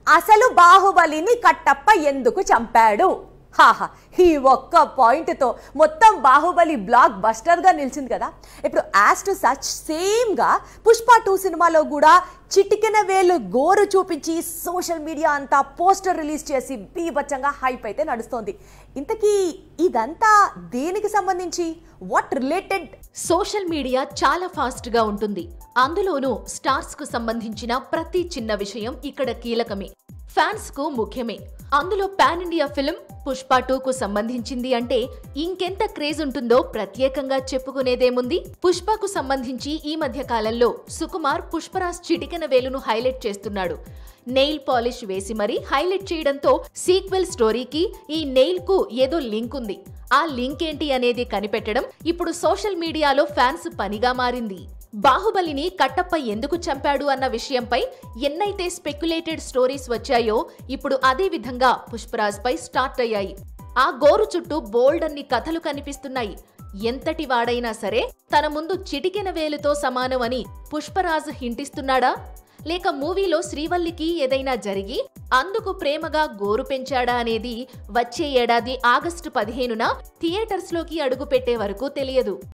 అసలు బాహుబలిని కట్టప్ప ఎందుకు చంపాడు హాహా ఈ ఒక్క పాయింట్తో మొత్తం బాహుబలి బ్లాక్ బస్టర్గా నిలిచింది కదా ఇప్పుడు యాజ్ టు సచ్ సేమ్గా పుష్ప టూ సినిమాలో కూడా చిటికెన వేలు గోరు చూపించి సోషల్ మీడియా అంతా పోస్టర్ రిలీజ్ చేసి బీభత్సంగా హైప్ అయితే నడుస్తోంది ఇంతకీ ఇదంతా దేనికి సంబంధించి వాట్ రిలేటెడ్ సోషల్ మీడియా చాలా ఫాస్ట్ గా ఉంటుంది అందులోనూ స్టార్స్ కు సంబంధించిన ప్రతి చిన్న విషయం ఇక్కడ కీలకమే ఫ్యాన్స్ కు ముఖ్యమే అందులో pan India film Pushpa two కు సంబంధించింది అంటే ఇంకెంత క్రేజ్ ఉంటుందో ప్రత్యేకంగా చెప్పుకునేదేముంది పుష్పకు సంబంధించి ఈ మధ్య కాలంలో సుకుమార్ పుష్పరాజ్ చిటికెన వేలును హైలైట్ చేస్తున్నాడు నెయిల్ పాలిష్ వేసి మరీ హైలైట్ చేయడంతో సీక్వెల్ స్టోరీకి ఈ నెయిల్ కు ఏదో లింక్ ఉంది ఆ లింక్ ఏంటి అనేది కనిపెట్టడం ఇప్పుడు సోషల్ మీడియాలో ఫ్యాన్స్ పనిగా మారింది బాహుబలిని కట్టప్ప ఎందుకు చంపాడు అన్న విషయంపై ఎన్నైతే స్పెక్యులేటెడ్ స్టోరీస్ వచ్చాయో ఇప్పుడు అదే విధంగా పుష్పరాజ్ పై స్టార్ట్ అయ్యాయి ఆ గోరు చుట్టూ బోల్డ్ అన్ని కథలు కనిపిస్తున్నాయి ఎంతటి వాడైనా సరే తన ముందు చిటికెన వేలుతో సమానం అని పుష్పరాజ్ హింటిస్తున్నాడా లేక మూవీలో శ్రీవల్లికి ఏదైనా జరిగి అందుకు ప్రేమగా గోరు పెంచాడా అనేది వచ్చే ఏడాది ఆగస్టు పదిహేనున థియేటర్స్లోకి అడుగు పెట్టే వరకు తెలియదు